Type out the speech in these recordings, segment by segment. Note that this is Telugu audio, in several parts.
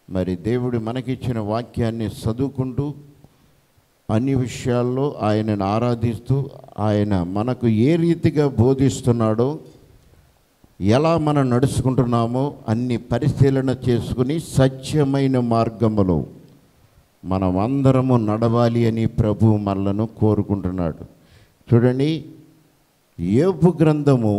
మరి దేవుడు మనకిచ్చిన వాక్యాన్ని చదువుకుంటూ అన్ని విషయాల్లో ఆయనను ఆరాధిస్తూ ఆయన మనకు ఏ రీతిగా బోధిస్తున్నాడో ఎలా మనం నడుచుకుంటున్నామో అన్ని పరిశీలన చేసుకుని సత్యమైన మార్గములో మనం అందరము నడవాలి అని ప్రభు మనలను కోరుకుంటున్నాడు చూడండి యోపు గ్రంథము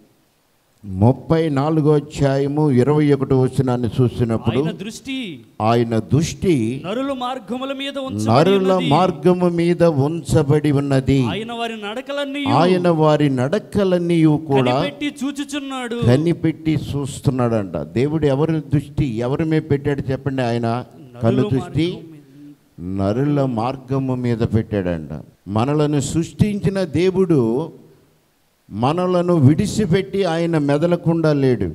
ముప్పై నాలుగో అధ్యాయము ఇరవై ఒకటో వచనాన్ని చూసినప్పుడు ఆయన దృష్టి ఆయన దృష్టి నరుల మార్గముల మీద నరుల ఉంచబడి మార్గము మీద ఉంచబడి ఉన్నది ఆయన వారి నడకలన్నీ ఆయన వారి నడకలన్నీ కూడా కనిపెట్టి చూచుచున్నాడు కనిపెట్టి చూస్తున్నాడంట దేవుడు ఎవరి దృష్టి ఎవరి మీద పెట్టాడు చెప్పండి ఆయన కన్ను నరుల దృష్టి మార్గము నరుల మార్గము మీద పెట్టాడంట మనలను సృష్టించిన దేవుడు మనలను విడిచిపెట్టి ఆయన మెదలకుండా లేడు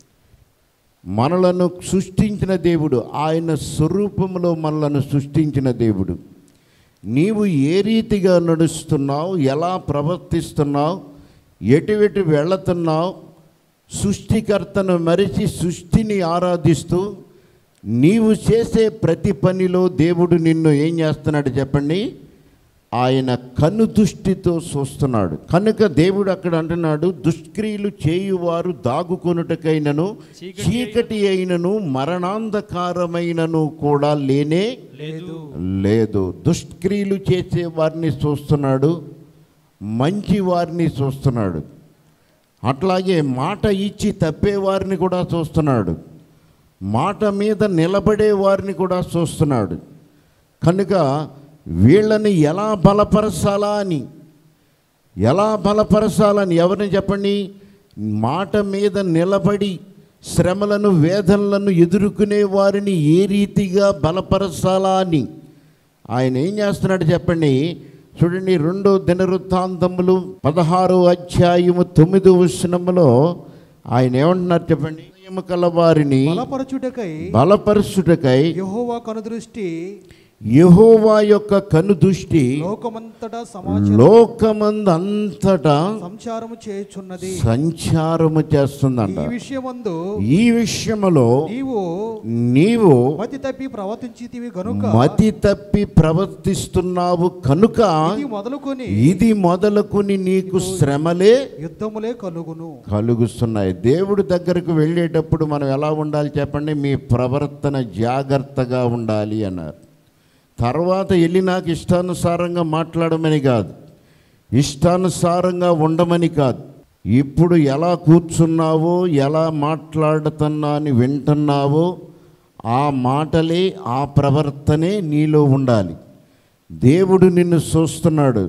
మనలను సృష్టించిన దేవుడు ఆయన స్వరూపంలో మనలను సృష్టించిన దేవుడు నీవు ఏ రీతిగా నడుస్తున్నావు ఎలా ప్రవర్తిస్తున్నావు ఎటువెటు వెళుతున్నావు సృష్టికర్తను మరిచి సృష్టిని ఆరాధిస్తూ నీవు చేసే ప్రతి పనిలో దేవుడు నిన్ను ఏం చేస్తున్నాడు చెప్పండి ఆయన కన్ను దృష్టితో చూస్తున్నాడు కనుక దేవుడు అక్కడ అంటున్నాడు దుష్క్రియలు చేయువారు దాగుకొనుటకైనను చీకటి అయినను మరణాంధకారమైనను కూడా లేనే లేదు లేదు దుష్క్రియలు చేసే వారిని చూస్తున్నాడు మంచి వారిని చూస్తున్నాడు అట్లాగే మాట ఇచ్చి తప్పేవారిని కూడా చూస్తున్నాడు మాట మీద నిలబడే వారిని కూడా చూస్తున్నాడు కనుక వీళ్ళని ఎలా బలపరచాలా అని ఎలా బలపరచాలని ఎవరిని చెప్పండి మాట మీద నిలబడి శ్రమలను వేదనలను ఎదుర్కొనే వారిని ఏ రీతిగా బలపరచాలా అని ఆయన ఏం చేస్తున్నాడు చెప్పండి చూడండి రెండో దినవృత్తాంతములు పదహారో అధ్యాయము తొమ్మిదో వచనములో ఆయన ఏమంటున్నారు చెప్పండి హృదయము కల వారిని బలపరచుటకై బలపరచుటకై యెహోవా కనుదృష్టి యెహోవా యొక్క కనుదృష్టి లోకమంతటా సమాచారం లోకమందంతటా సంచారము చేయుచున్నది సంచారము చేస్తుందంట ఈ విషయమందు ఈ విషయములో నీవు నీవు మతి తప్పి ప్రవర్తించితివి గనుక మతి తప్పి ప్రవర్తిస్తున్నావు కనుక ఇది మొదలుకొని ఇది మొదలుకుని నీకు శ్రమలే యుద్ధములే కలుగును కలుగుస్తున్నాయి దేవుడి దగ్గరకు వెళ్ళేటప్పుడు మనం ఎలా ఉండాలి చెప్పండి మీ ప్రవర్తన జాగ్రత్తగా ఉండాలి అన్నారు తర్వాత వెళ్ళి నాకు ఇష్టానుసారంగా మాట్లాడమని కాదు ఇష్టానుసారంగా ఉండమని కాదు ఇప్పుడు ఎలా కూర్చున్నావో ఎలా మాట్లాడుతున్నా అని వింటున్నావో ఆ మాటలే ఆ ప్రవర్తనే నీలో ఉండాలి దేవుడు నిన్ను చూస్తున్నాడు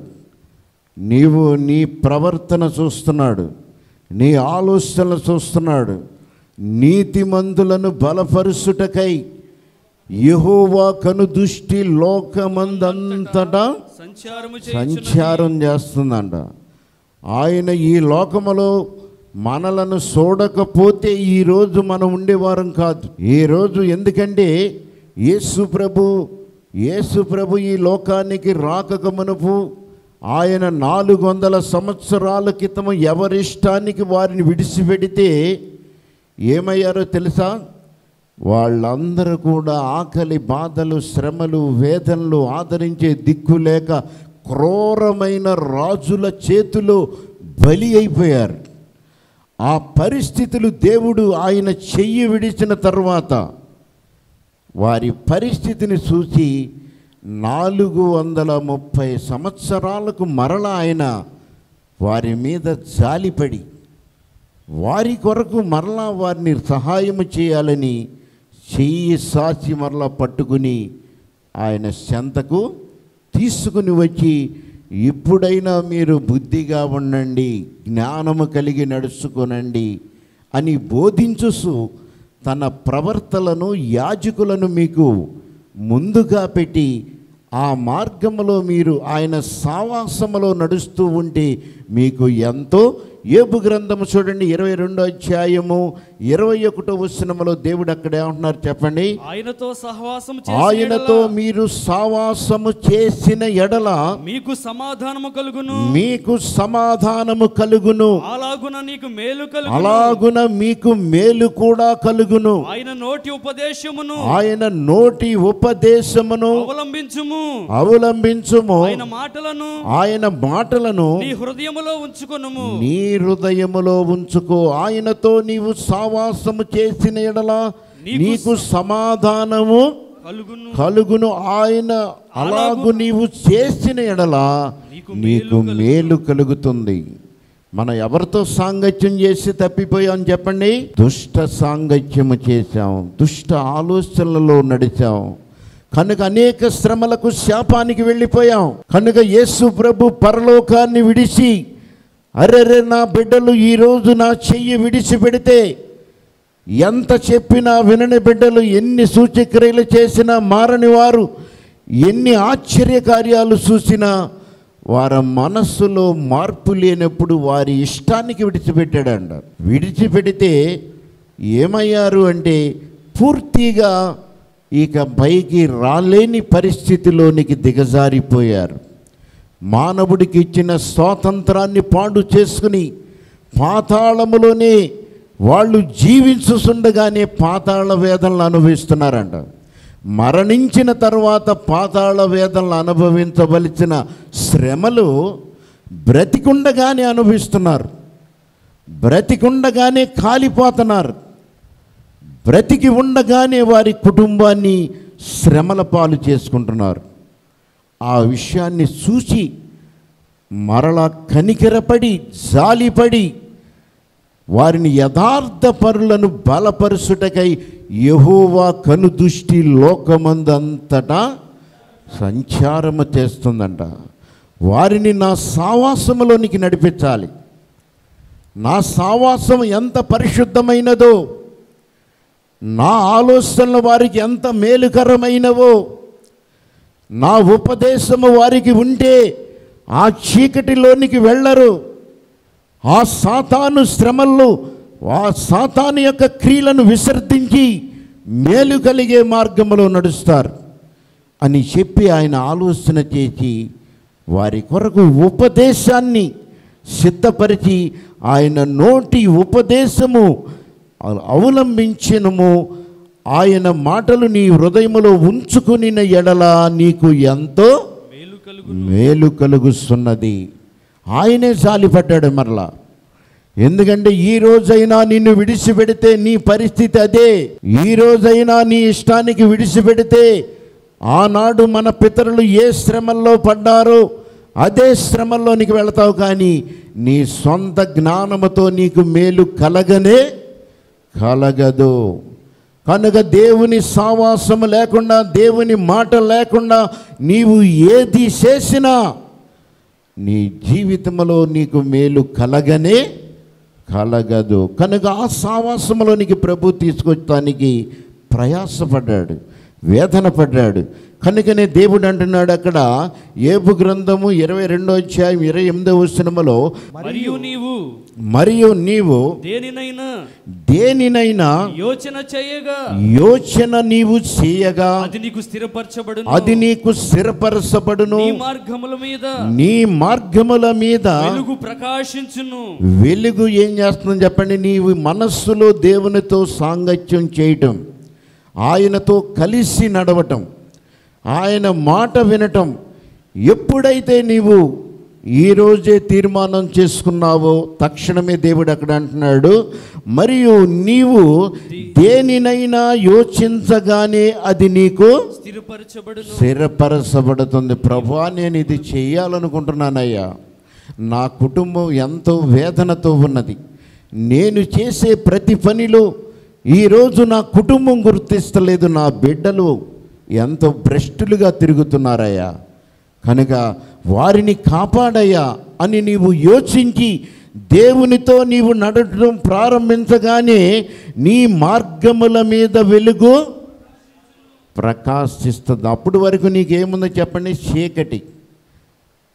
నీవు నీ ప్రవర్తన చూస్తున్నాడు నీ ఆలోచనలు చూస్తున్నాడు నీతిమంతులను బలపరుచుటకై యెహోవా కను దృష్టి లోకమందంతటా సంచారము సంచారం చేస్తుందంట ఆయన ఈ లోకములో మనలను చూడకపోతే ఈరోజు మనం ఉండేవారం కాదు ఈరోజు ఎందుకంటే యేసు ప్రభు యేసు ప్రభు ఈ లోకానికి రాకక మునుపు ఆయన నాలుగు వందల సంవత్సరాల క్రితం ఎవరిష్టానికి వారిని విడిచిపెడితే ఏమయ్యారో తెలుసా వాళ్ళందరూ కూడా ఆకలి బాధలు శ్రమలు వేదనలు ఆదరించే దిక్కు లేక క్రూరమైన రాజుల చేతిలో బలి అయిపోయారు ఆ పరిస్థితులు దేవుడు ఆయన చెయ్యి విడిచిన తర్వాత వారి పరిస్థితిని చూసి నాలుగు వందల ముప్పై సంవత్సరాలకు మరల ఆయన వారి మీద జాలిపడి వారి కొరకు మరలా వారిని సహాయము చేయాలని చెయ్యి సాచి మరలా పట్టుకుని ఆయన చెంతకు తీసుకుని వచ్చి ఇప్పుడైనా మీరు బుద్ధిగా ఉండండి జ్ఞానము కలిగి నడుచుకొనండి అని బోధించుసు తన ప్రవర్తలను యాజకులను మీకు ముందుగా పెట్టి ఆ మార్గములో మీరు ఆయన సావాసములో నడుస్తూ ఉంటే మీకు ఎంతో ఏబు గ్రంథము చూడండి ఇరవై రెండో అధ్యాయము ఇరవై ఒకటో వచనములో దేవుడు అక్కడ ఏమంటున్నారు చెప్పండి ఆయనతో సహవాసం ఆయనతో మీరు సావాసము చేసిన ఎడల మీకు సమాధానము కలుగును మీకు సమాధానము కలుగును అలాగున నీకు మేలు కలుగును అలాగున మీకు మేలు కూడా కలుగును ఆయన నోటి ఉపదేశమును ఆయన నోటి ఉపదేశమును అవలంబించుము అవలంబించుము ఆయన మాటలను ఆయన మాటలను నీ హృదయములో ఉంచుకొనుము నీ హృదయములో ఉంచుకో ఆయనతో నీవు సావాసము చేసిన ఎడల నీకు నీకు సమాధానము కలుగును కలుగును ఆయన అలాగు నీవు చేసిన ఎడల నీకు నీకు మేలు కలుగుతుంది మనం ఎవరితో సాంగత్యం చేసి తప్పిపోయాం చెప్పండి దుష్ట సాంగత్యము చేశాం దుష్ట ఆలోచనలలో నడిచాం కనుక అనేక శ్రమలకు శాపానికి వెళ్ళిపోయాం కనుక యేసు ప్రభు పరలోకాన్ని విడిచి అరెరే నా బిడ్డలు ఈరోజు నా చెయ్యి విడిచిపెడితే ఎంత చెప్పినా వినని బిడ్డలు ఎన్ని సూచక్రియలు చేసినా మారని వారు ఎన్ని ఆశ్చర్య కార్యాలు చూసినా వారి మనస్సులో మార్పు లేనప్పుడు వారి ఇష్టానికి విడిచిపెట్టాడంట విడిచిపెడితే ఏమయ్యారు అంటే పూర్తిగా ఇక పైకి రాలేని పరిస్థితిలోనికి దిగజారిపోయారు మానవుడికి ఇచ్చిన స్వాతంత్రాన్ని పాడు చేసుకుని పాతాళములోనే వాళ్ళు జీవించుతుండగానే పాతాళ వేదనలు అనుభవిస్తున్నారంట మరణించిన తర్వాత పాతాళ వేదనలు అనుభవించవలసిన శ్రమలు బ్రతికుండగానే అనుభవిస్తున్నారు బ్రతికుండగానే కాలిపోతున్నారు బ్రతికి ఉండగానే వారి కుటుంబాన్ని శ్రమల పాలు చేసుకుంటున్నారు ఆ విషయాన్ని చూసి మరలా కనికరపడి జాలిపడి వారిని యథార్థ పరులను బలపరుచుటకై యహోవా కనుదృష్టి లోకమందంతటా సంచారము చేస్తుందంట వారిని నా సావాసములోనికి నడిపించాలి నా సావాసం ఎంత పరిశుద్ధమైనదో నా ఆలోచనలు వారికి ఎంత మేలుకరమైనవో నా ఉపదేశము వారికి ఉంటే ఆ చీకటిలోనికి వెళ్ళరు ఆ సాతాను శ్రమల్లో ఆ సాతాను యొక్క క్రియలను విసర్జించి మేలు కలిగే మార్గంలో నడుస్తారు అని చెప్పి ఆయన ఆలోచన చేసి వారి కొరకు ఉపదేశాన్ని సిద్ధపరిచి ఆయన నోటి ఉపదేశము అవలంబించినము ఆయన మాటలు నీ హృదయములో ఉంచుకునిన ఎడల నీకు ఎంతో మేలు కలుగు మేలు కలుగుతున్నది ఆయనే జాలిపడ్డాడు మరలా ఎందుకంటే ఈ రోజైనా నిన్ను విడిచిపెడితే నీ పరిస్థితి అదే ఈ రోజైనా నీ ఇష్టానికి విడిచిపెడితే ఆనాడు మన పితరులు ఏ శ్రమల్లో పడ్డారో అదే శ్రమల్లోనికి వెళతావు కానీ నీ సొంత జ్ఞానముతో నీకు మేలు కలగనే కలగదు కనుక దేవుని సావాసము లేకుండా దేవుని మాట లేకుండా నీవు ఏది చేసినా నీ జీవితంలో నీకు మేలు కలగనే కలగదు కనుక ఆ సావాసంలోనికి ప్రభు తీసుకొచ్చడానికి ప్రయాసపడ్డాడు వేదన పడ్డాడు కనుకనే దేవుడు అంటున్నాడు అక్కడ ఏబు గ్రంథము ఇరవై రెండో అధ్యాయం ఇరవై ఎనిమిదో వచనములో మరియు నీవు మరియు నీవు దేనినైనా దేనినైనా యోచన చేయగా యోచన నీవు చేయగా అది నీకు స్థిరపరచబడును అది నీకు స్థిరపరచబడును నీ మార్గముల మీద నీ మార్గముల మీద వెలుగు ప్రకాశించును వెలుగు ఏం చేస్తుందని చెప్పండి నీవు మనస్సులో దేవునితో సాంగత్యం చేయటం ఆయనతో కలిసి నడవటం ఆయన మాట వినటం ఎప్పుడైతే నీవు ఈరోజే తీర్మానం చేసుకున్నావో తక్షణమే దేవుడు అక్కడ అంటున్నాడు మరియు నీవు దేనినైనా యోచించగానే అది నీకు స్థిరపరచబడును స్థిరపరచబడుతుంది ప్రభా నేను ఇది చేయాలనుకుంటున్నానయ్యా నా కుటుంబం ఎంతో వేదనతో ఉన్నది నేను చేసే ప్రతి పనిలో ఈరోజు నా కుటుంబం గుర్తిస్తలేదు నా బిడ్డలు ఎంతో భ్రష్టులుగా తిరుగుతున్నారయ్యా కనుక వారిని కాపాడయ్యా అని నీవు యోచించి దేవునితో నీవు నడటం ప్రారంభించగానే నీ మార్గముల మీద వెలుగు ప్రకాశిస్తుంది అప్పటి వరకు నీకేముందో చెప్పండి చీకటి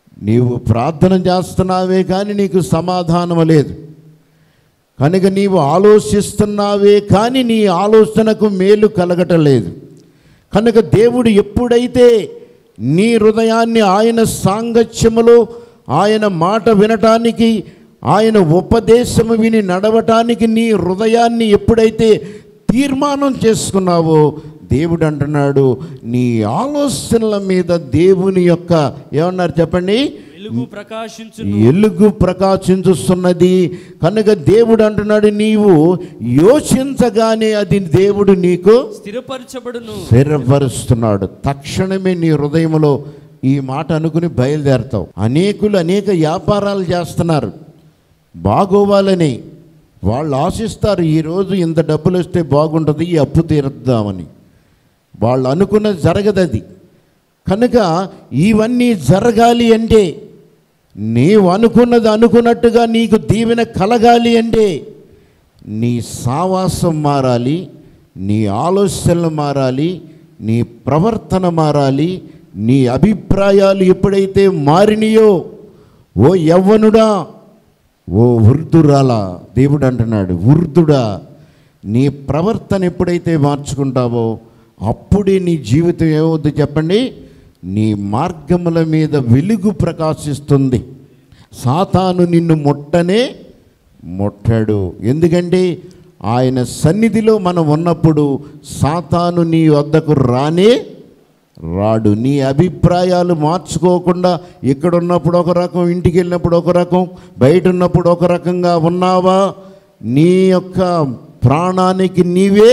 నీవు ప్రార్థన చేస్తున్నావే కానీ నీకు సమాధానం లేదు కనుక నీవు ఆలోచిస్తున్నావే కానీ నీ ఆలోచనకు మేలు కలగటలేదు కనుక దేవుడు ఎప్పుడైతే నీ హృదయాన్ని ఆయన సాంగత్యములో ఆయన మాట వినటానికి ఆయన ఉపదేశము విని నడవటానికి నీ హృదయాన్ని ఎప్పుడైతే తీర్మానం చేసుకున్నావో దేవుడు అంటున్నాడు నీ ఆలోచనల మీద దేవుని యొక్క ఏమన్నారు చెప్పండి వెలుగు ప్రకాశించును ఎలుగు ప్రకాశించుస్తున్నది కనుక దేవుడు అంటున్నాడు నీవు యోచించగానే అది దేవుడు నీకు స్థిరపరచబడును స్థిరపరుస్తున్నాడు తక్షణమే నీ హృదయంలో ఈ మాట అనుకుని బయలుదేరతావు అనేకులు అనేక వ్యాపారాలు చేస్తున్నారు బాగోవాలని వాళ్ళు ఆశిస్తారు ఈరోజు ఇంత డబ్బులు వస్తే బాగుంటుంది ఈ అప్పు తీరుద్దామని వాళ్ళు అనుకున్నది జరగదు అది కనుక ఇవన్నీ జరగాలి అంటే నీవు అనుకున్నది అనుకున్నట్టుగా నీకు దీవెన కలగాలి అంటే నీ సావాసం మారాలి నీ ఆలోచనలు మారాలి నీ ప్రవర్తన మారాలి నీ అభిప్రాయాలు ఎప్పుడైతే మారినాయో ఓ యవ్వనుడా ఓ వృద్ధురాలా దేవుడు అంటున్నాడు వృద్ధుడా నీ ప్రవర్తన ఎప్పుడైతే మార్చుకుంటావో అప్పుడే నీ జీవితం ఏమవుద్ది చెప్పండి నీ మార్గముల మీద వెలుగు ప్రకాశిస్తుంది సాతాను నిన్ను ముట్టనే ముట్టాడు ఎందుకంటే ఆయన సన్నిధిలో మనం ఉన్నప్పుడు సాతాను నీ వద్దకు రానే రాడు నీ అభిప్రాయాలు మార్చుకోకుండా ఇక్కడ ఉన్నప్పుడు ఒక రకం ఇంటికి వెళ్ళినప్పుడు ఒక రకం బయట ఉన్నప్పుడు ఒక రకంగా ఉన్నావా నీ యొక్క ప్రాణానికి నీవే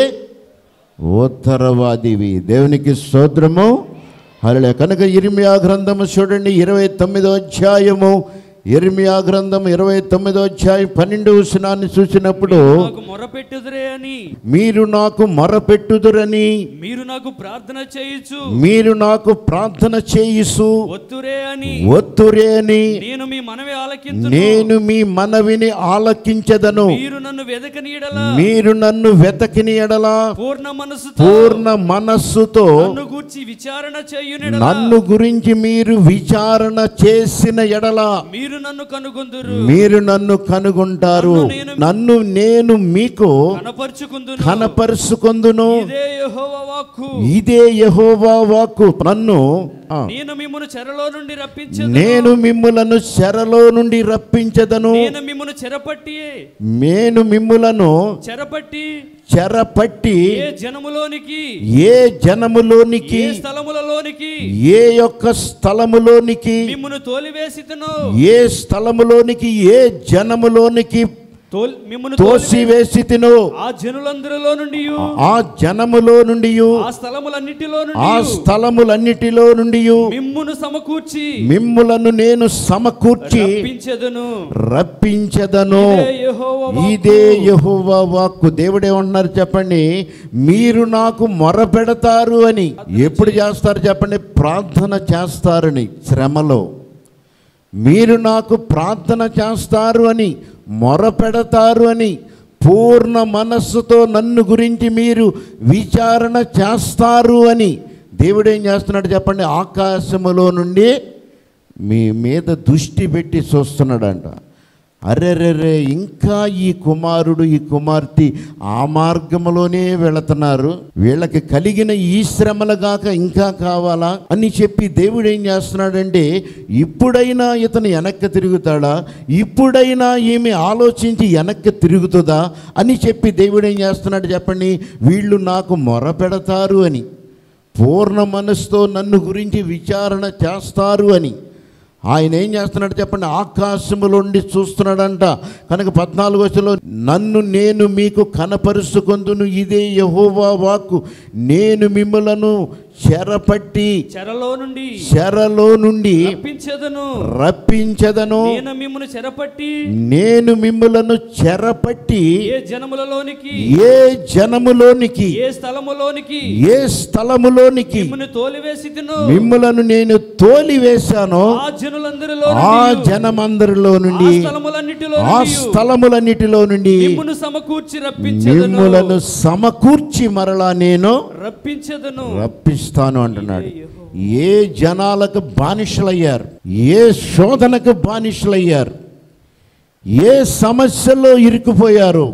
ఉత్తరవాదివి దేవునికి స్తోత్రము హల్లెలూయా కనుక ఇర్మియా గ్రంథము చూడండి ఇరవై తొమ్మిదో అధ్యాయము ఇర్మియా గ్రంథం ఇరవై తొమ్మిదో అధ్యాయం పన్నెండు వచనాన్ని చూసినప్పుడు నాకు మొరపెట్టుదురే అని మీరు నాకు మొరపెట్టుదురని మీరు నాకు ప్రార్థన చేయొచ్చు మీరు నాకు ప్రార్థన చేయిసు ఒత్తురే అని ఒత్తురే అని నేను మీ మనవి ఆలకించు నేను మీ మనవిని ఆలకించదను మీరు నన్ను వెదకనీయడలా మీరు నన్ను వెతకిని ఎడలా పూర్ణ మనసుతో పూర్ణ మనస్సుతో నన్ను గూర్చి విచారణ చేయునెడలా నన్ను గురించి మీరు విచారణ చేసిన ఎడల మీరు నన్ను కనుగొందురు మీరు నన్ను కనుగొంటారు నన్ను నేను మీకు కనపరుచుకుందును కనపరుచుకొందును ఇదే యెహోవా వాక్కు ఇదే యహోవా వాక్కు నన్ను ఆ, నేను మిమ్మును చెరలో నుండి రప్పించదు నేను మిమ్ములను చెరలో నుండి రప్పించదను నేను మిమ్మును చెరపట్టి నేను మిమ్ములను చెరపట్టి చెరపట్టి ఏ జనములోనికి ఏ జనములోనికి ఏ స్థలములలోనికి ఏ యొక్క స్థలములోనికి మిమ్మును తోలివేసితను ఏ స్థలములోనికి ఏ జనములోనికి తోల్ మిమ్మును తోసివేసి తిను ఆ జనులందరిలో నుండి ఆ జనములో నుండి ఆ స్థలములన్నిటిలో ఆ నుండి స్థలములన్నిటిలో నుండి మిమ్మును సమకూర్చి మిమ్ములను నేను సమకూర్చి రప్పించెదను రప్పించదను ఇదే యెహోవా వాక్కు. ఇదే యెహోవా వాక్కు దేవుడేమంటున్నారు చెప్పండి మీరు నాకు మొరపెడతారు అని ఎప్పుడు చేస్తారు చెప్పండి ప్రార్థన చేస్తారని శ్రమలో మీరు నాకు ప్రార్థన చేస్తారు అని మొరపెడతారు అని పూర్ణ మనస్సుతో నన్ను గురించి మీరు విచారణ చేస్తారు అని దేవుడు ఏం చేస్తున్నాడు చెప్పండి ఆకాశములో నుండి మీ మీద దృష్టి పెట్టి చూస్తున్నాడంట అరెరెరే ఇంకా ఈ కుమారుడు ఈ కుమార్తె ఆ మార్గంలోనే వెళుతున్నారు వీళ్ళకి కలిగిన ఈ శ్రమలు గాక ఇంకా కావాలా అని చెప్పి దేవుడు ఏం చేస్తున్నాడంటే ఇప్పుడైనా ఇతను వెనక్కి తిరుగుతాడా ఇప్పుడైనా ఈమె ఆలోచించి వెనక్కి తిరుగుతుందా అని చెప్పి దేవుడు ఏం చేస్తున్నాడు చెప్పండి వీళ్ళు నాకు మొర పెడతారు అని పూర్ణ మనసుతో నన్ను గురించి విచారణ చేస్తారు అని ఆయన ఏం చేస్తున్నాడు చెప్పండి ఆకాశములోండి చూస్తున్నాడంట కనుక పద్నాలుగు వచ్చలో నన్ను నేను మీకు కనపరుచుకొందును ఇదే యహోవా వాక్కు నేను మిమ్మలను చెరపట్టి చెరలో నుండి చెరలో నుండి రప్పించెదను రప్పించదను నేను మిమ్మును చెరపట్టి నేను మిమ్మలను చెరపట్టి ఏ జనములలోనికి ఏ జనములోనికి ఏ స్థలములోనికి ఏ స్థలములోనికి మిమ్మును తోలివేసితిను మిమ్మలను నేను తోలివేశానో ఆ జనులందరిలో ఆ నుండి జనమందరిలో ఆ నుండి స్థలములన్నిటిలో ఆ నుండి స్థలములన్నిటిలో నుండి మిమ్మును సమకూర్చి రప్పించెదను మిమ్ములను సమకూర్చి మరలా నేను రప్పించెదను రప్పిస్తాను విడిపిస్తాను అంటున్నాడు ఏ జనాలకు బానిసలయ్యారు ఏ శోధనకు బానిసలయ్యారు ఏ సమస్యలో ఇరుక్కుపోయారు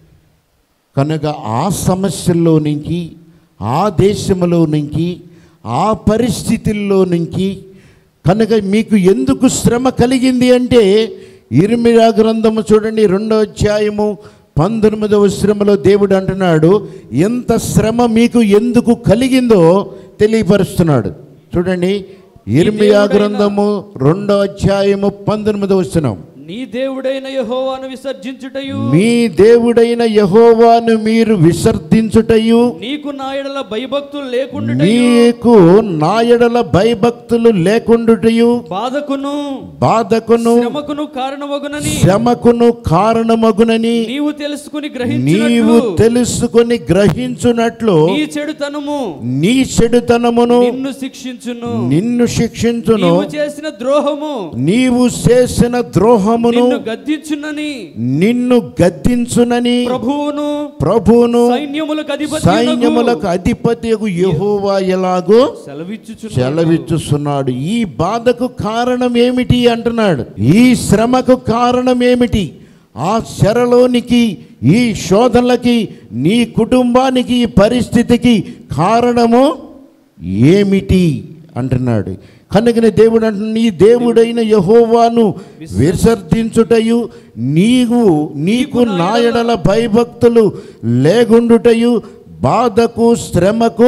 కనుక ఆ సమస్యల్లో నుంచి ఆ దేశంలో నుంచి ఆ పరిస్థితుల్లో నుంచి కనుక మీకు ఎందుకు శ్రమ కలిగింది అంటే ఇర్మియా గ్రంథము చూడండి రెండో అధ్యాయము పంతొమ్మిదవ శ్రమలో దేవుడు అంటున్నాడు ఎంత శ్రమ మీకు ఎందుకు కలిగిందో తెలియపరుస్తున్నాడు చూడండి ఇర్మియా గ్రంథము రెండో అధ్యాయము పంతొమ్మిదవ వచనం నీ దేవుడైన యెహోవాను విసర్జించుటయు మీ దేవుడైన యహోవాను మీరు విసర్జించుటయు నీకు నా ఎడల భయభక్తులు లేకుండా నీకు నా ఎడల భయభక్తులు లేకుండుటయు బాధకును బాధకును శ్రమకును కారణమగునని శ్రమకును కారణమగునని నీవు తెలుసుకుని నీవు గ్రహించినట్లు తెలుసుకొని గ్రహించున్నట్లు నీ చెడుతనము నీ చెడుతనమును నిన్ను శిక్షించును నిన్ను శిక్షించును నీవు చేసిన ద్రోహము నీవు చేసిన ద్రోహమును నిన్ను గద్దించునని నిన్ను గద్దించునని ప్రభువును ప్రభువును సైన్యములకు అధిపతి సైన్యములకు అధిపతి యెహోవా ఎలాగో సెలవిచ్చుచున్నాడు సెలవిచ్చుస్తున్నాడు ఈ బాధకు కారణం ఏమిటి అంటున్నాడు ఈ శ్రమకు కారణం ఏమిటి ఆ శరలోనికి ఈ శోధనలకి నీ కుటుంబానికి ఈ పరిస్థితికి కారణము ఏమిటి అంటున్నాడు కనుకనే దేవుడు అంటు నీ దేవుడైన యహోవాను విసర్జించుటయు నీవు నీకు నాయడల భయభక్తులు లేగుండుటయు బాధకు శ్రమకు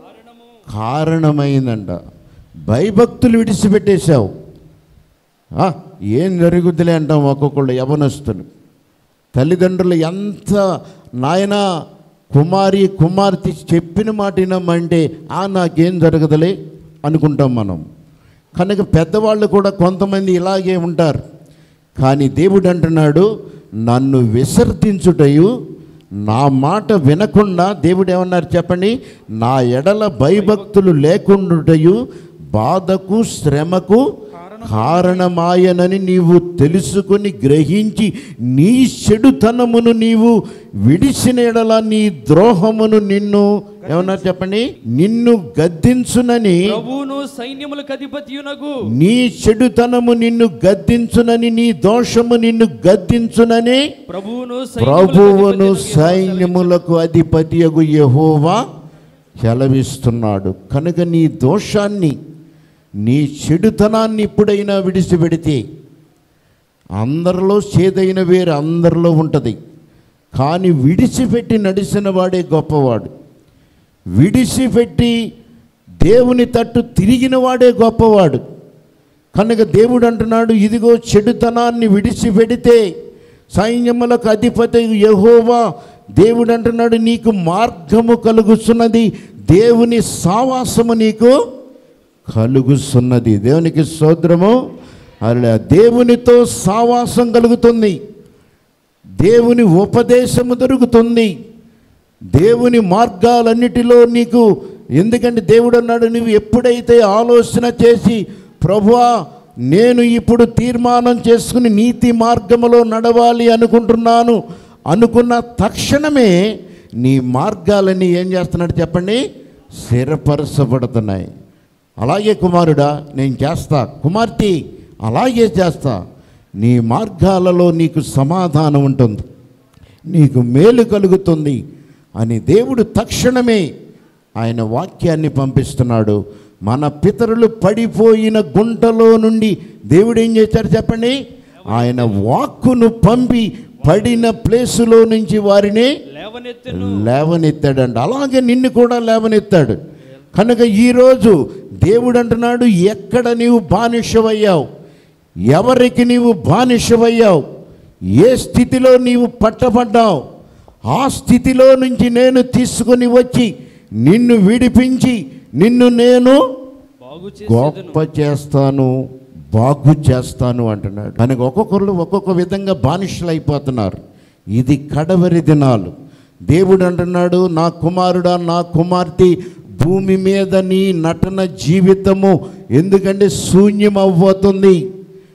కారణమైందంట భయభక్తులు విడిచిపెట్టేశావు ఆ, ఏం జరుగుద్దిలే అంటాం ఒక్కొక్కళ్ళు యవనస్తులు తల్లిదండ్రులు ఎంత నాయన కుమారి కుమార్తె చెప్పిన మాట వినమంటే ఆ నాకేం జరగదులే అనుకుంటాం మనం కనుక పెద్దవాళ్ళు కూడా కొంతమంది ఇలాగే ఉంటారు కానీ దేవుడు అంటున్నాడు నన్ను విసర్జించుటయు నా మాట వినకుండా దేవుడు ఏమన్నారు చెప్పండి నా ఎడల భయభక్తులు లేకుండుటయు బాధకు శ్రమకు కారణమాయనని నీవు తెలుసుకొని గ్రహించి నీ చెడుతనమును నీవు విడిచిన ఎడల నీ ద్రోహమును నిన్ను ఏమన్నారు చెప్పండి నిన్ను గద్దించునని ప్రభువును సైన్యములకు అధిపతియునగు నీ చెడుతనము నిన్ను గద్దించునని నీ దోషము నిన్ను గద్దించునని ప్రభువును ప్రభువును సైన్యములకు అధిపతియగు యెహోవా సెలవిస్తున్నాడు కనుక నీ దోషాన్ని నీ చెడుతనాన్ని ఎప్పుడైనా విడిచిపెడితే అందరిలో చేదైన వేరు అందరిలో ఉంటుంది కానీ విడిచిపెట్టి నడిచిన వాడే గొప్పవాడు విడిచిపెట్టి దేవుని తట్టు తిరిగిన వాడే గొప్పవాడు కనుక దేవుడు అంటున్నాడు ఇదిగో చెడుతనాన్ని విడిచిపెడితే సైన్యములకు అధిపతి యహోవా దేవుడు అంటున్నాడు నీకు మార్గము కలుగుతున్నది దేవుని సావాసము నీకు కలుగుతున్నది దేవునికి సోద్రము అలా దేవునితో సావాసం కలుగుతుంది దేవుని ఉపదేశము దొరుకుతుంది దేవుని మార్గాలన్నిటిలో నీకు ఎందుకంటే దేవుడు అన్నాడు నువ్వు ఎప్పుడైతే ఆలోచన చేసి ప్రభువా నేను ఇప్పుడు తీర్మానం చేసుకుని నీతి మార్గములో నడవాలి అనుకుంటున్నాను అనుకున్న తక్షణమే నీ మార్గాలన్నీ ఏం చేస్తున్నాడు చెప్పండి స్థిరపరచబడుతున్నాయి అలాగే కుమారుడా నేను చేస్తా కుమార్తె అలాగే చేస్తా నీ మార్గాలలో నీకు సమాధానం ఉంటుంది నీకు మేలు కలుగుతుంది అని దేవుడు తక్షణమే ఆయన వాక్యాన్ని పంపిస్తున్నాడు మన పితరులు పడిపోయిన గుంటలో నుండి దేవుడు ఏం చేశారు చెప్పండి ఆయన వాక్కును పంపి పడిన ప్లేసులో నుంచి వారిని లేవనెత్తెను లేవనెత్తాడంట అలాగే నిన్ను కూడా లేవనెత్తాడు కనుక ఈరోజు దేవుడు అంటున్నాడు ఎక్కడ నీవు బానిసవయ్యావు ఎవరికి నీవు బానిసవయ్యావు ఏ స్థితిలో నీవు పట్టబడ్డావు ఆ స్థితిలో నుంచి నేను తీసుకొని వచ్చి నిన్ను విడిపించి నిన్ను నేను బాగు గొప్ప చేస్తాను బాగు చేస్తాను అంటున్నాడు కనుక ఒక్కొక్కరు ఒక్కొక్క విధంగా బానిసలు అయిపోతున్నారు ఇది కడవరి దినాలు దేవుడు అంటున్నాడు నా కుమారుడా నా కుమార్తె భూమి మీద నీ నటన జీవితము ఎందుకంటే శూన్యం అవ్వబోతుంది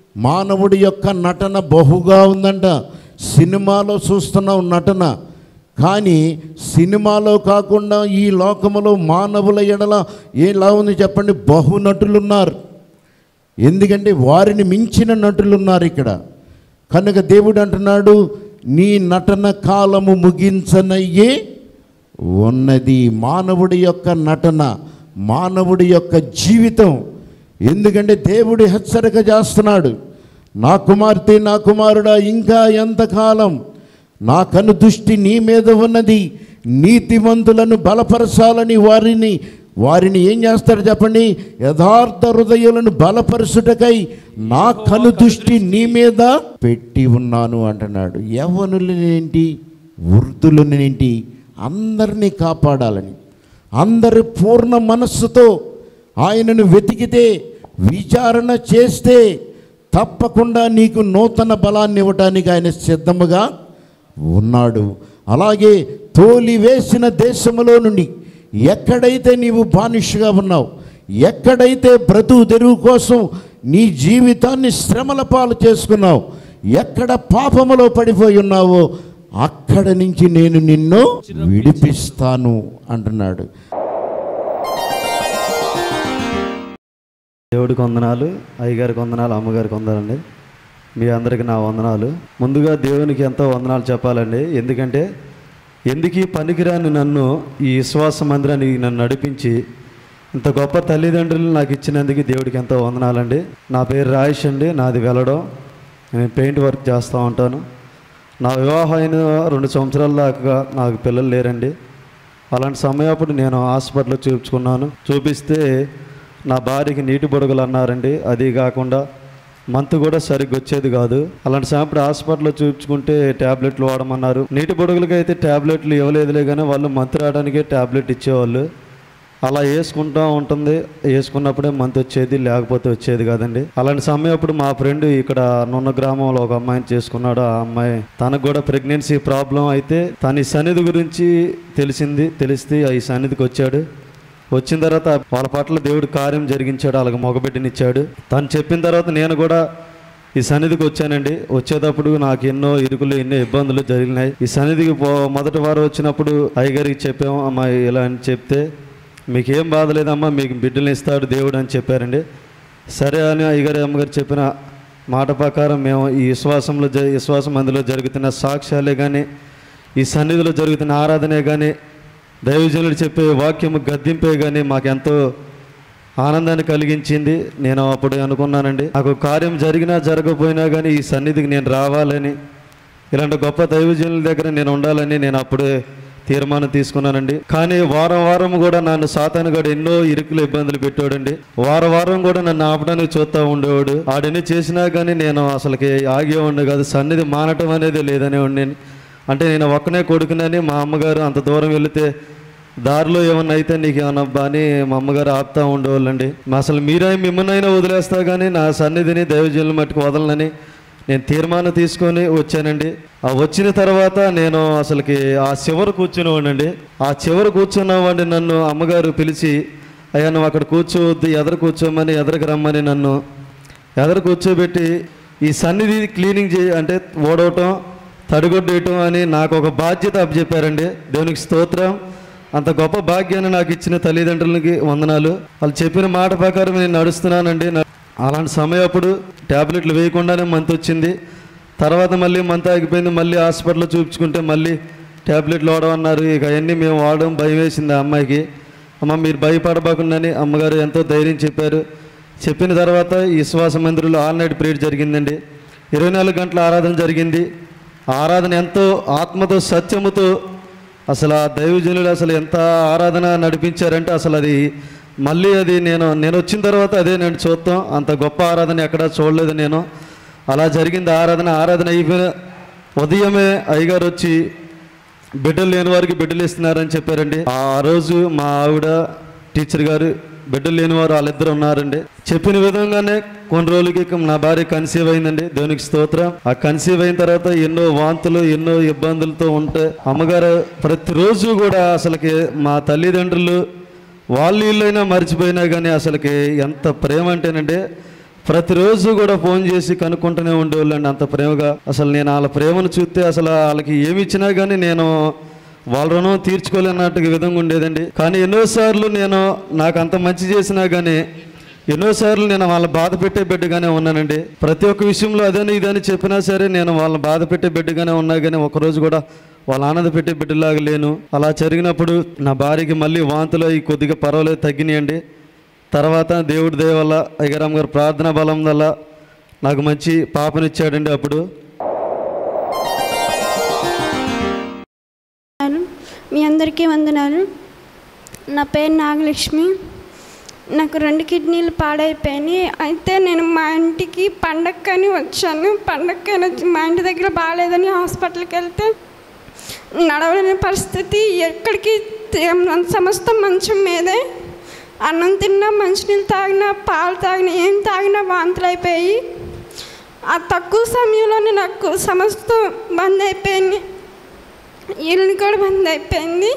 మానవుడి యొక్క నటన బహుగా ఉందంట సినిమాలో చూస్తున్నాం నటన కానీ సినిమాలో కాకుండా ఈ లోకములో మానవుల ఎడల ఎలా ఉంది చెప్పండి బహునటులు ఉన్నారు ఎందుకంటే వారిని మించిన నటులు ఉన్నారు ఇక్కడ కనుక దేవుడు అంటున్నాడు నీ నటన కాలము ముగించనయ్యే ఉన్నది మానవుడి యొక్క నటన మానవుడి యొక్క జీవితం ఎందుకంటే దేవుడు హెచ్చరిక చేస్తున్నాడు నా కుమార్తె నా కుమారుడా ఇంకా ఎంతకాలం నా కను దృష్టి నీ మీద ఉన్నది నీతిమంతులను బలపరచాలని వారిని వారిని ఏం చేస్తారు చెప్పండి యథార్థ హృదయులను బలపరుచుటకై నా కను దృష్టి నీ మీద పెట్టి ఉన్నాను అంటున్నాడు యవ్వనులనేంటి వృద్ధులనేంటి అందరినీ కాపాడాలని అందరి పూర్ణ మనస్సుతో ఆయనను వెతికితే విచారణ చేస్తే తప్పకుండా నీకు నూతన బలాన్ని ఇవ్వటానికి ఆయన సిద్ధముగా ఉన్నాడు అలాగే తోలి వేసిన దేశములో నుండి ఎక్కడైతే నీవు బానిసగా ఉన్నావు ఎక్కడైతే బ్రతుకు తెరువు కోసం నీ జీవితాన్ని శ్రమల పాలు చేసుకున్నావు ఎక్కడ పాపములో పడిపోయి ఉన్నావో అక్కడ నుంచి నేను నిన్ను విడిపిస్తాను అంటున్నాడు దేవుడికి వందనాలు అయ్యగారికి వందనాలు అమ్మగారికి వందనాలండి మీ అందరికి నా వందనాలు ముందుగా దేవునికి ఎంతో వందనాలు చెప్పాలండి ఎందుకంటే ఎందుకు ఈ పనికిరాని నన్ను ఈ విశ్వాస మందిరానికి నన్ను నడిపించి ఇంత గొప్ప తల్లిదండ్రులు నాకు ఇచ్చినందుకు దేవుడికి ఎంతో వందనాలండి నా పేరు రాయేష్ అండి నాది వెళ్ళడం నేను పెయింట్ వర్క్ చేస్తూ ఉంటాను నా వివాహం అయిన రెండు సంవత్సరాల దాకా నాకు పిల్లలు లేరండి అలాంటి సమయప్పుడు నేను హాస్పిటల్లో చూపించుకున్నాను చూపిస్తే నా భార్యకి నీటి బుడగలు అన్నారండి అది కాకుండా మంత్ కూడా సరిగ్గా వచ్చేది కాదు అలాంటి సమయప్పుడు హాస్పిటల్లో చూపించుకుంటే ట్యాబ్లెట్లు వాడమన్నారు నీటి బుడగలకి అయితే ట్యాబ్లెట్లు ఇవ్వలేదులే కానీ వాళ్ళు మంత్ రావడానికే ట్యాబ్లెట్ ఇచ్చేవాళ్ళు అలా వేసుకుంటూ ఉంటుంది వేసుకున్నప్పుడే మంత్ వచ్చేది లేకపోతే వచ్చేది కాదండి అలాంటి సమయం అప్పుడు మా ఫ్రెండ్ ఇక్కడ నున్న గ్రామంలో ఒక అమ్మాయిని చేసుకున్నాడు ఆ అమ్మాయి తనకు కూడా ప్రెగ్నెన్సీ ప్రాబ్లం అయితే తన ఈ సన్నిధి గురించి తెలిసింది తెలిస్తే ఈ సన్నిధికి వచ్చాడు వచ్చిన తర్వాత వాళ్ళ పట్ల దేవుడు కార్యం జరిగించాడు అలాగ మగబిడ్డనిచ్చాడు తను చెప్పిన తర్వాత నేను కూడా ఈ సన్నిధికి వచ్చానండి వచ్చేటప్పుడు నాకు ఎన్నో ఇరుకులు ఎన్నో ఇబ్బందులు జరిగినాయి ఈ సన్నిధికి పో మొదటి వారం వచ్చినప్పుడు అయ్యగారికి చెప్పాము అమ్మా ఇలా అని చెప్తే మీకు ఏం బాధ లేదమ్మా మీకు బిడ్డలు ఇస్తాడు దేవుడు అని చెప్పారండి సరే అని అయ్యగారి అమ్మగారు చెప్పిన మాట ప్రకారం మేము ఈ విశ్వాసంలో జ విశ్వాసం అందులో జరుగుతున్న సాక్ష్యాలే కానీ ఈ సన్నిధిలో జరుగుతున్న ఆరాధనే కానీ దైవజనుడు చెప్పే వాక్యము గద్దింపే కానీ మాకెంతో ఆనందాన్ని కలిగించింది నేను అప్పుడు అనుకున్నానండి నాకు కార్యం జరిగినా జరగకపోయినా కానీ ఈ సన్నిధికి నేను రావాలని ఇలాంటి గొప్ప దైవజనుల దగ్గర నేను ఉండాలని నేను అప్పుడే తీర్మానం తీసుకున్నానండి కానీ వారం వారం కూడా నన్ను సాతానుగాడు ఎన్నో ఇరుకులు ఇబ్బందులు పెట్టాడండి వారం వారం కూడా నన్ను ఆపడానికి చూస్తూ ఉండేవాడు ఆడని చేసినా కానీ నేను అసలుకి ఆగే ఉండే కాదు సన్నిధి మానటం అనేది లేదనే ఉండి అంటే నేను ఒక్కనే కొడుకునని మా అమ్మగారు అంత దూరం వెళితే దారిలో ఏమన్నా అయితే నీకు ఏమన్నా అబ్బా అని మా అమ్మగారు ఆపుతా ఉండేవాళ్ళండి మా అసలు మీరే మిమ్మల్నైనా వదిలేస్తా కానీ నా సన్నిధిని దైవజనుల మట్టుకు వదలనని నేను తీర్మానం తీసుకొని వచ్చానండి ఆ వచ్చిన తర్వాత నేను అసలుకి ఆ చివర కూర్చునేవాడినండి ఆ చివర కూర్చున్నవాడిని నన్ను అమ్మగారు పిలిచి అయ్యా నువ్వు అక్కడ కూర్చోవద్దు ఎదరు కూర్చోమని ఎదరికి రమ్మని నన్ను ఎదరు కూర్చోబెట్టి ఈ సన్నిధి క్లీనింగ్ చేయ అంటే ఓడవటం తడిగొడ్డేయటం అని నాకు ఒక బాధ్యత అప్పచెప్పారండి దేవునికి స్తోత్రం అంత గొప్ప భాగ్యాన్ని నాకు ఇచ్చిన తల్లిదండ్రులకి వందనాలు వాళ్ళు చెప్పిన మాట ప్రకారం నేను నడుస్తున్నానండి నా- అలాంటి సమయం అప్పుడు ట్యాబ్లెట్లు వేయకుండానే మంత్ వచ్చింది తర్వాత మళ్ళీ మంత్ ఆగిపోయింది మళ్ళీ హాస్పిటల్లో చూపించుకుంటే మళ్ళీ ట్యాబ్లెట్లు వాడమన్నారు ఇక అవన్నీ మేము వాడడం భయం వేసింది ఆ అమ్మాయికి అమ్మ మీరు భయపడబోకుండాని అమ్మగారు ఎంతో ధైర్యం చెప్పారు చెప్పిన తర్వాత ఈ విశ్వాస మందిరంలో ఆల్ నైట్ ప్రేయర్ జరిగిందండి ఇరవై నాలుగు గంటల ఆరాధన జరిగింది ఆ ఆరాధన ఎంతో ఆత్మతో సత్యముతో అసలు ఆ దైవజనులు అసలు ఎంత ఆరాధన నడిపించారంటే అసలు అది మళ్ళీ అది నేను నేను వచ్చిన తర్వాత అదే నేను చూస్తాం అంత గొప్ప ఆరాధన ఎక్కడా చూడలేదు నేను అలా జరిగింది ఆరాధన ఆరాధన అయిపోయిన ఉదయమే అయ్యగారు వచ్చి బిడ్డలు లేని వారికి బిడ్డలు ఇస్తున్నారని చెప్పారండి ఆ రోజు మా ఆవిడ టీచర్ గారు బిడ్డలు లేని వారు వాళ్ళిద్దరు ఉన్నారండి చెప్పిన విధంగానే కొన్ని రోజులకి ఇక నా భార్య కన్సీవ్ అయిందండి దేవునికి స్తోత్రం ఆ కన్సీవ్ అయిన తర్వాత ఎన్నో వాంతులు ఎన్నో ఇబ్బందులతో ఉంటే అమ్మగారు ప్రతిరోజు కూడా అసలుకి మా తల్లిదండ్రులు వాళ్ళు వీళ్ళైనా మర్చిపోయినా కానీ అసలుకి ఎంత ప్రేమ అంటేనంటే ప్రతిరోజు కూడా ఫోన్ చేసి కనుక్కుంటూనే ఉండేవాళ్ళండి అంత ప్రేమగా అసలు నేను వాళ్ళ ప్రేమను చూస్తే అసలు వాళ్ళకి ఏమి ఇచ్చినా కానీ నేను వాళ్ళ రుణం తీర్చుకోలేనట్టు విధంగా ఉండేదండి కానీ ఎన్నోసార్లు నేను నాకు అంత మంచి చేసినా కానీ ఎన్నోసార్లు నేను వాళ్ళని బాధ పెట్టే బిడ్డగానే ఉన్నానండి ప్రతి ఒక్క విషయంలో అదని ఇదని చెప్పినా సరే నేను వాళ్ళని బాధ పెట్టే బిడ్డగానే ఉన్నా కానీ ఒకరోజు కూడా వాళ్ళ ఆనంద పెట్టే బిడ్డలాగా లేను అలా జరిగినప్పుడు నా భార్యకి మళ్ళీ వాంతులు అవి కొద్దిగా పర్వాలేదు తగ్గినాయండి తర్వాత దేవుడి దయ వల్ల అయ్యగారాం గారు ప్రార్థన బలం వల్ల నాకు మంచి పాపనిచ్చాడండి అప్పుడు వందనాలు. మీ అందరికీ వందనాలు నా పేరు నాగలక్ష్మి నాకు రెండు కిడ్నీలు పాడైపోయినాయి అయితే నేను మా ఇంటికి పండక్కని వచ్చాను పండక్కని వచ్చి మా ఇంటి దగ్గర బాగాలేదని హాస్పిటల్కి వెళ్తే నడవలేని పరిస్థితి ఎక్కడికి తే- సమస్త మంచం మీదే అన్నం తిన్నా మంచినీళ్ళు తాగినా పాలు తాగినా ఏం తాగినా వాంతులు అయిపోయి ఆ తక్కువ సమయంలోనే నాకు సమస్తం బంద్ అయిపోయింది ఈయన కూడా బంద్ అయిపోయింది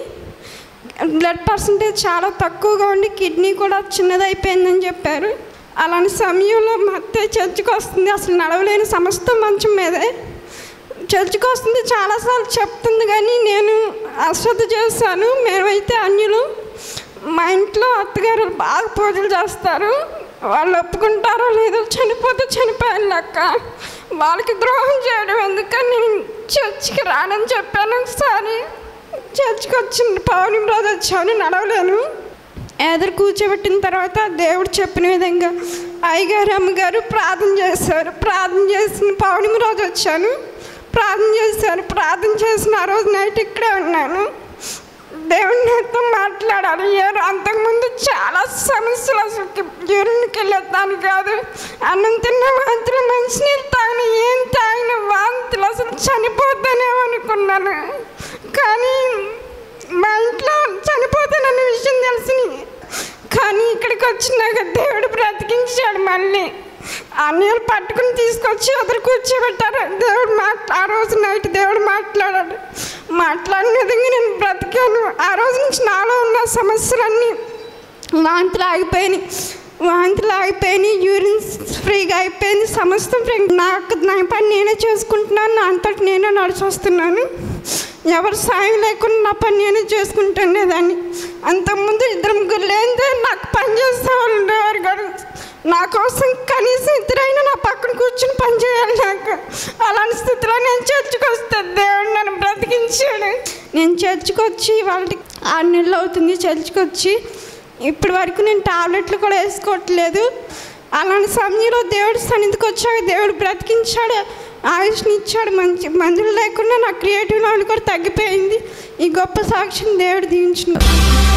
బ్లడ్ పర్సంటేజ్ చాలా తక్కువగా ఉండి కిడ్నీ కూడా చిన్నది అయిపోయిందని చెప్పారు అలాంటి సమయంలో మా అత్తయ్య చర్చికి వస్తుంది అసలు నడవలేని సమస్త మంచం మీదే చర్చికి వస్తుంది చాలాసార్లు చెప్తుంది కానీ నేను అశ్రద్ధ చేశాను మేమైతే అన్యులు మా ఇంట్లో అత్తగారు బాగా పూజలు చేస్తారు వాళ్ళు ఒప్పుకుంటారో లేదో చనిపోతే చనిపోయాను లెక్క వాళ్ళకి ద్రోహం చేయడం ఎందుకని నేను చర్చికి రానని చెప్పాను ఒకసారి చర్చికి వచ్చిన పౌర్ణమి రోజు వచ్చాను నడవలేను ఎదురు కూర్చోబెట్టిన తర్వాత దేవుడు చెప్పిన విధంగా అయ్యగారు అమ్మగారు ప్రార్థన చేశారు ప్రార్థన చేసిన పౌర్ణమి రోజు వచ్చాను ప్రార్థన చేశారు ప్రార్థన చేసిన ఆ రోజు నైట్ ఇక్కడే ఉన్నాను దేవుడు నాతో మాట్లాడాలి ఏరు అంతకుముందు చాలా సమస్యలు అసలు యూరిన్కి వెళ్ళేదాన్ని కాదు అన్నం తిన్న వాంతులు మంచినీళ్ళు తాగిన ఏం తాగిన వాంతులు అసలు చనిపోతానేమో అనుకున్నాను కానీ మా ఇంట్లో చనిపోతానన్న విషయం తెలిసింది కానీ ఇక్కడికి వచ్చినాక దేవుడు బ్రతికించాడు మళ్ళీ అన్నయ్యలు పట్టుకుని తీసుకొచ్చి ఎదురు కూర్చోబెట్టారు దేవుడు మాట్లా ఆ రోజు నైట్ దేవుడు మాట్లాడాడు మాట్లాడిన విధంగా నేను బ్రతికాను ఆ రోజు నుంచి నాలో ఉన్న సమస్యలన్నీ వాంతులు ఆగిపోయినాయి వాంతులు ఆగిపోయినాయి యూరిన్ ఫ్రీగా అయిపోయింది సమస్తం ఫ్రీ నాకు నా పని నేనే చేసుకుంటున్నాను నా అంతటి నేనే నడిచి వస్తున్నాను ఎవరు సాయం లేకుండా నా పని నేనే చేసుకుంటుండేదాన్ని అంతకుముందు ఇద్దరు ముగ్గురు లేనిదే నాకు పని చేసే వాళ్ళు ఉండేవారు కాదు నా కోసం కనీసం ఇద్దరైనా నా పక్కన కూర్చుని పని చేయాలి నాకు అలాంటి స్థితిలో నేను చర్చకు వస్తే దేవుడు నన్ను బ్రతికించాడు నేను చర్చకు వచ్చి వాళ్ళకి ఆరు నెలలు అవుతుంది చర్చకు వచ్చి ఇప్పటి వరకు నేను టాబ్లెట్లు కూడా వేసుకోవట్లేదు అలాంటి సమయంలో దేవుడు సన్నిధికి వచ్చాక దేవుడు బ్రతికించాడు ఆయుష్ని ఇచ్చాడు మంచి మందులు లేకుండా నా క్రియేటివ్ నాడు కూడా తగ్గిపోయింది ఈ గొప్ప సాక్ష్యం దేవుడు దీవించిన